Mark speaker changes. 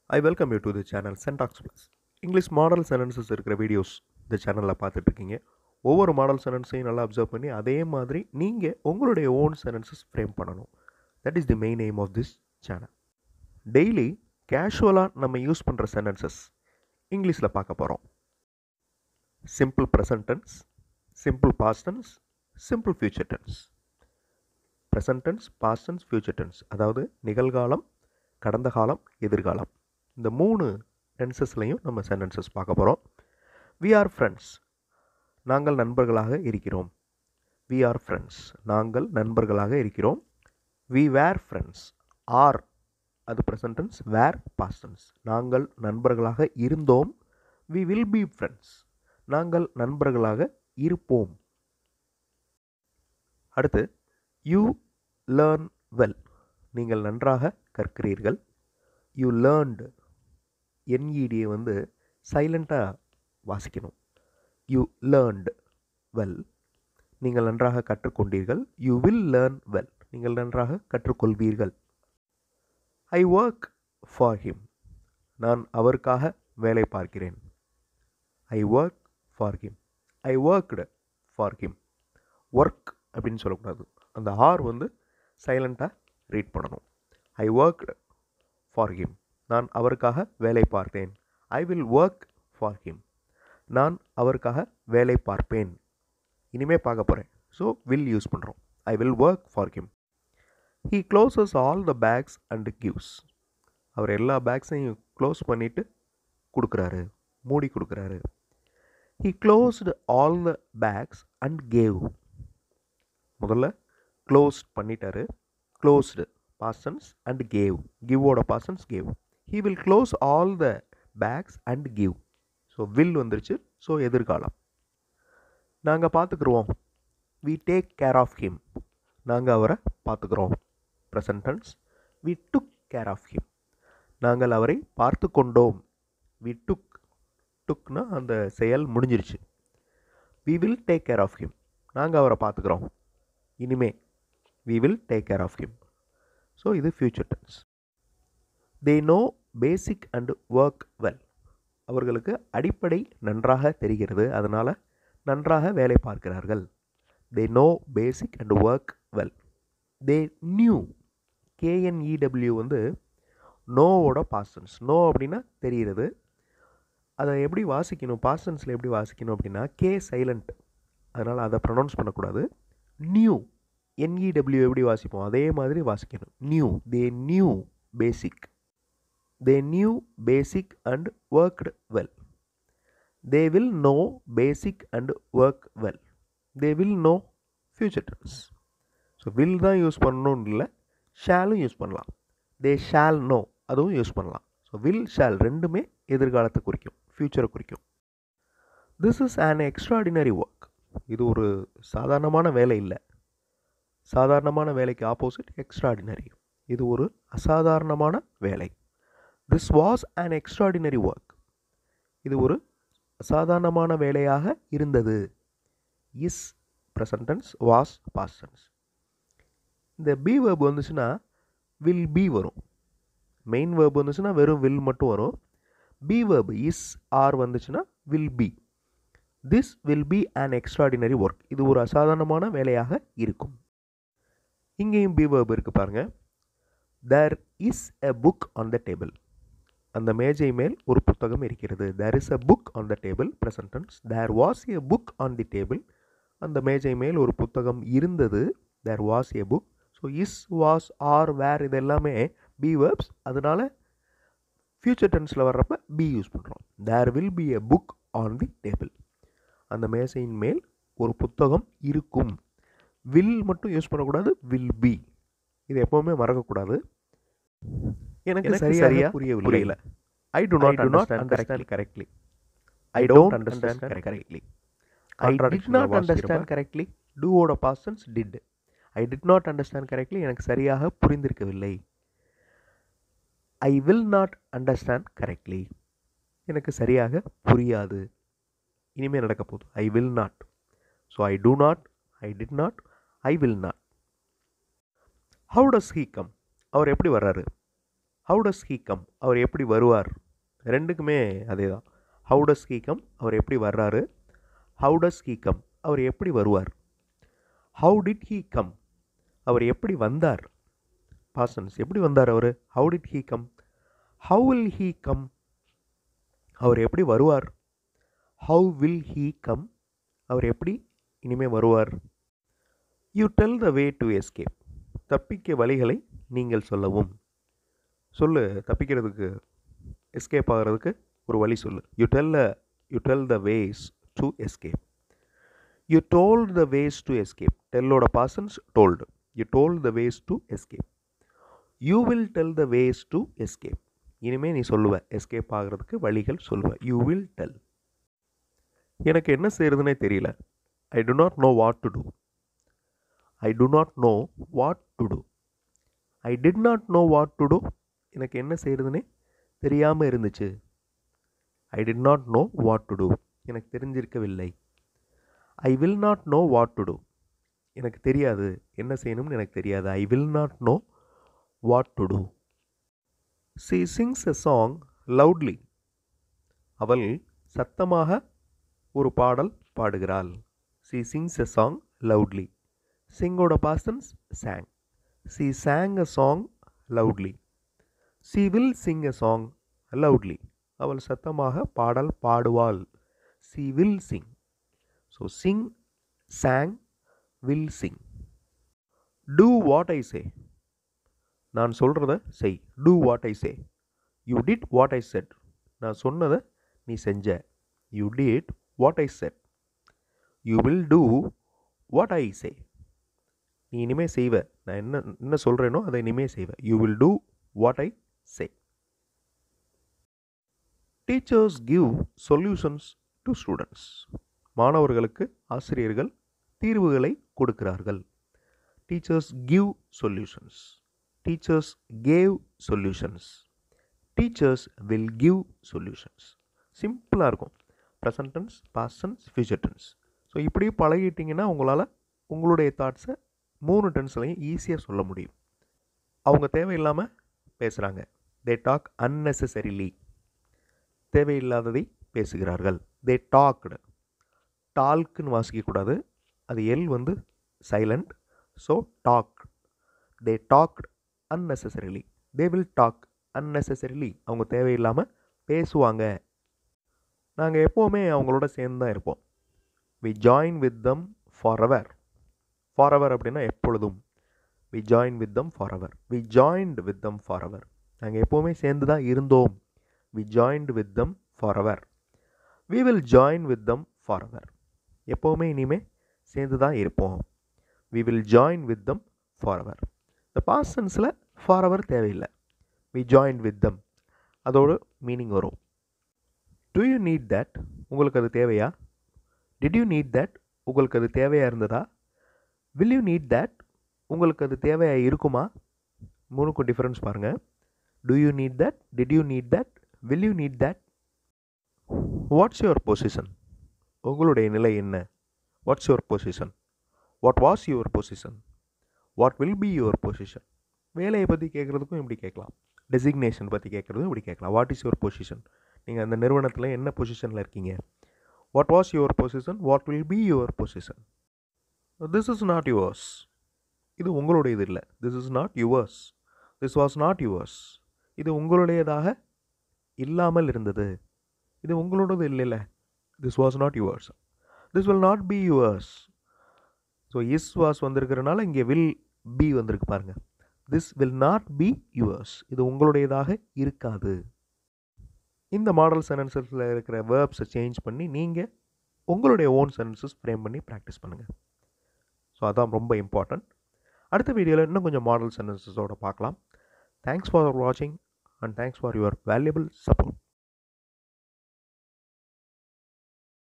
Speaker 1: I welcome you to the channel Sentax Plus English model sentences இருக்கிற videos இந்த சேனலில் பார்த்துட்ருக்கீங்க ஒவ்வொரு மாடல் சென்டென்ஸையும் நல்லா அப்சர்வ் பண்ணி அதே மாதிரி நீங்கள் உங்களுடைய ஓன் சென்டென்சஸ் ஃப்ரேம் பண்ணணும் that is the main aim of this channel daily கேஷுவலாக நம்ம யூஸ் பண்ணுற சென்டென்சஸ் இங்கிலீஷில் பார்க்க போகிறோம் simple present tense simple past tense simple future tense present tense past tense future tense அதாவது நிகழ்காலம் கடந்த காலம் எதிர்காலம் இந்த மூணு டென்சஸ்லையும் நம்ம சென்டென்சஸ் பார்க்க போகிறோம் வி ஆர் ஃப்ரெண்ட்ஸ் நாங்கள் நண்பர்களாக இருக்கிறோம் வி ஆர் ஃப்ரெண்ட்ஸ் நாங்கள் நண்பர்களாக இருக்கிறோம் வி வேர் ஃப்ரெண்ட்ஸ் ஆர் அது present tense were past tense நாங்கள் நண்பர்களாக இருந்தோம் வி வில் பி ஃப்ரெண்ட்ஸ் நாங்கள் நண்பர்களாக இருப்போம் அடுத்து யூ லேர்ன் வெல் நீங்கள் நன்றாக கற்கிறீர்கள் யூ லேர்ன்டு என்இடியை வந்து சைலண்ட்டாக வாசிக்கணும் யூ லேர்ன்டு வெல் நீங்கள் நன்றாக கற்றுக்கொண்டீர்கள் யூ வில் லேர்ன் வெல் நீங்கள் நன்றாக கற்றுக்கொள்வீர்கள் ஐ ஒர்க் ஃபார் ஹிம் நான் அவருக்காக வேலை பார்க்கிறேன் I work for him I worked for him work அப்படின்னு சொல்லக்கூடாது அந்த ஆர் வந்து சைலண்ட்டாக ரீட் பண்ணணும் ஐ ஒர்க்டு ஃபார் ஹிம் நான் அவருக்காக வேலை பார்த்தேன் I will work for him நான் அவருக்காக வேலை பார்ப்பேன் இனிமேல் பார்க்க போகிறேன் ஸோ வில் யூஸ் பண்ணுறோம் I will work for him he closes all the bags and gives அவர் எல்லா பேக்ஸையும் க்ளோஸ் பண்ணிவிட்டு கொடுக்குறாரு மூடி கொடுக்குறாரு he closed all the bags and gave முதல்ல க்ளோஸ் பண்ணிட்டாரு க்ளோஸ்டு பாசன்ஸ் அண்ட் கேவ் கிவோட past tense gave he will close all the bags and give so will வந்துருச்சு ஸோ எதிர்காலம் நாங்கள் பார்த்துக்குருவோம் we take care of him நாங்கள் அவரை பார்த்துக்குறோம் present tense we took care of him நாங்கள் அவரை பார்த்து கொண்டோம் வி டுக் டுக்னா அந்த செயல் முடிஞ்சிருச்சு we will take care of him நாங்கள் அவரை பார்த்துக்குறோம் இனிமே we will take care of him so இது future tense they know basic and work well அவர்களுக்கு அடிப்படை நன்றாக தெரிகிறது அதனால் நன்றாக வேலை பார்க்கிறார்கள் they know basic and work well they new K N E W வந்து நோவோட பாஸ்டன்ஸ் நோ அப்படின்னா தெரிகிறது அதை எப்படி வாசிக்கணும் பாஸ்டன்ஸில் எப்படி வாசிக்கணும் அப்படின்னா கே சைலண்ட் அதனால் அதை ப்ரொனவுன்ஸ் பண்ணக்கூடாது நியூ என்இடபிள்யூ எப்படி வாசிப்போம் அதே மாதிரி வாசிக்கணும் new they new basic they new basic and worked well they will know basic and work well they will know future tense so will தான் யூஸ் பண்ணணும்னு இல்லை ஷேலும் யூஸ் பண்ணலாம் தே ஷேல் நோ அதுவும் யூஸ் பண்ணலாம் ஸோ வில் ஷேல் ரெண்டுமே எதிர்காலத்தை குறிக்கும் ஃப்யூச்சரை குறிக்கும் this is an extraordinary work இது ஒரு சாதாரணமான வேலை இல்லை சாதாரணமான வேலைக்கு ஆப்போசிட் எக்ஸ்ட்ராடினரி இது ஒரு அசாதாரணமான வேலை this was an extraordinary work இது ஒரு அசாதாரணமான வேலையாக இருந்தது இஸ் ப்ரெசன்டென்ஸ் வாஸ் பாஸ்டன்ஸ் இந்த பி வேர்ப் வந்துச்சுன்னா வில் பி வரும் மெயின் வேர்ப் வந்துச்சுன்னா வெறும் வில் மட்டும் வரும் பி வேர்ப் இஸ் ஆர் வந்துச்சுன்னா will be this will be an extraordinary work இது ஒரு அசாதாரணமான வேலையாக இருக்கும் இங்கேயும் பி வேர்ப் இருக்குது பாருங்கள் there is a book on the table அந்த மேஜை மேல் ஒரு புத்தகம் இருக்கிறது there is a book on the table present tense there was a book on the table அந்த மேஜை மேல் ஒரு புத்தகம் இருந்தது there was a book so is was are were இது எல்லாமே பி வேர்ப்ஸ் அதனால் ஃப்யூச்சர் டென்ஸில் வர்றப்ப பி யூஸ் பண்ணுறோம் there will be a book on the table அந்த மேசையின் மேல் ஒரு புத்தகம் இருக்கும் வில் மட்டும் யூஸ் பண்ணக்கூடாது வில் பி இது எப்போவுமே மறக்கக்கூடாது எனக்கு சரியாக புரியவில்லை புரியல I do not do not understand correctly I don't understand correctly I did not understand correctly டூவோட past tense did I did not understand correctly எனக்கு சரியாக புரிந்திருக்கவில்லை I will not understand correctly எனக்கு சரியாக புரியாது இனிமேல் நடக்க போகுது I will not so I do not I did not I will not how does he come அவர் எப்படி வர்றாரு ஹவு டஸ் ஹீ கம் அவர் எப்படி வருவார் ரெண்டுக்குமே அதே தான் ஹவு டஸ் ஹீ கம் அவர் எப்படி வர்றாரு ஹவு டஸ் ஹீ கம் அவர் எப்படி வருவார் ஹவு டிட் ஹீ கம் அவர் எப்படி வந்தார் பாசன்ஸ் எப்படி வந்தார் அவர் how did he come how will he come அவர் எப்படி வருவார் ஹவு வில் ஹீ கம் அவர் எப்படி இனிமேல் வருவார் you tell the way to escape தப்பிக்க வழிகளை நீங்கள் சொல்லவும் சொல்லு தப்பிக்கிறதுக்கு எஸ்கேப் ஆகிறதுக்கு ஒரு வழி சொல்லு you tell you tell the ways to escape you told the ways to escape டெல்லோட past tense told you told the ways to escape you will tell the ways to escape இனிமேல் நீ சொல்லுவ எஸ்கேப் ஆகிறதுக்கு வழிகள் சொல்லுவ யூ வில் டெல் எனக்கு என்ன செய்கிறதுனே தெரியல I do not know what to do I do not know what to do I did not know what to do எனக்கு என்ன செய்கிறதுனே தெரியாமல் இருந்துச்சு I did not know what to do எனக்கு தெரிஞ்சிருக்கவில்லை I will not know what to do எனக்கு தெரியாது என்ன செய்யணும்னு எனக்கு தெரியாது I will not know what to do she sings a song loudly அவள் சத்தமாக ஒரு பாடல் பாடுகிறாள் C sings a song loudly சிங்கோட past tense sang she sang a song loudly she will sing a song loudly அவள் சத்தமாக பாடல் பாடுவாள் she will sing so sing sang will sing do what I say நான் சொல்கிறத செய் do what I say you did what I said நான் சொன்னதை நீ செஞ்ச you did what I said you will do what I say நீ இனிமேல் செய்வ நான் என்ன என்ன சொல்கிறேனோ அதை இனிமேல் செய்வ you will do what I say teachers give solutions to students மாணவர்களுக்கு ஆசிரியர்கள் தீர்வுகளை கொடுக்கிறார்கள் teachers give solutions teachers gave solutions teachers will give solutions சிம்பிளாக இருக்கும் present tense past tense future tense so இப்படி பழகிட்டிங்கன்னா உங்களால் உங்களுடைய தாட்ஸை மூணு டென்ஸ்லையும் ஈஸியாக சொல்ல முடியும் அவங்க தேவையில்லாமல் பேசுகிறாங்க தே டாக் அன்னெசரிலி தேவையில்லாததை பேசுகிறார்கள் தே டாக்டு டால்க்குன்னு வாசிக்கக்கூடாது அது எல் வந்து silent so talk they talked unnecessarily they will talk unnecessarily அவங்க தேவையில்லாமல் பேசுவாங்க நாங்கள் எப்போவுமே அவங்களோட சேர்ந்து தான் இருப்போம் we join with them forever forever அப்படின்னா எப்பொழுதும் we join with them forever we joined with them forever நாங்கள் எப்போவுமே சேர்ந்து தான் இருந்தோம் we joined with them forever we will join with them forever எப்போவுமே இனிமேல் சேர்ந்து தான் இருப்போம் we will join with them forever இந்த பாசன்ஸில் ஃபார் எவர் தேவையில்லை வி ஜாயின் வித் தம் அதோட மீனிங் வரும் டு யூ நீட் தட் உங்களுக்கு அது தேவையா டிட் யூ நீட் தட் உங்களுக்கு அது தேவையாக இருந்ததா வில் யூ நீட் தட் உங்களுக்கு அது தேவையாக இருக்குமா மூணுக்கும் டிஃப்ரென்ஸ் பாருங்கள் do you need that did you need that will you need that what's your position உங்களுடைய நிலை என்ன what's your position what was your position what will be your position வேலையை பற்றி கேட்குறதுக்கும் இப்படி கேட்கலாம் டெசிக்னேஷன் பற்றி கேட்குறதும் இப்படி கேட்கலாம் வாட் இஸ் யுவர் பொசிஷன் நீங்கள் அந்த நிறுவனத்தில் என்ன பொசிஷனில் இருக்கீங்க what was your position what will be your position this is not yours இது உங்களுடையது இல்லை this is not yours this was not yours இது உங்களுடையதாக இல்லாமல் இருந்தது இது உங்களோடது இல்லைல்ல this was not yours this will not be yours so is was வந்திருக்கிறனால இங்கே வில் பி வந்திருக்கு பாருங்கள் this will not be yours இது உங்களுடையதாக இருக்காது இந்த மாடல் சென்டென்சஸில் இருக்கிற வேர்ப்ஸை சேஞ்ச் பண்ணி நீங்கள் உங்களுடைய ஓன் சென்டென்சஸ் ஃப்ரேம் பண்ணி ப்ராக்டிஸ் பண்ணுங்கள் ஸோ அதான் ரொம்ப இம்பார்ட்டண்ட் அடுத்த வீடியோவில் இன்னும் கொஞ்சம் மாடல் சென்டென்சஸோட பார்க்கலாம் தேங்க்ஸ் ஃபார் வாட்சிங் and thanks for your valuable support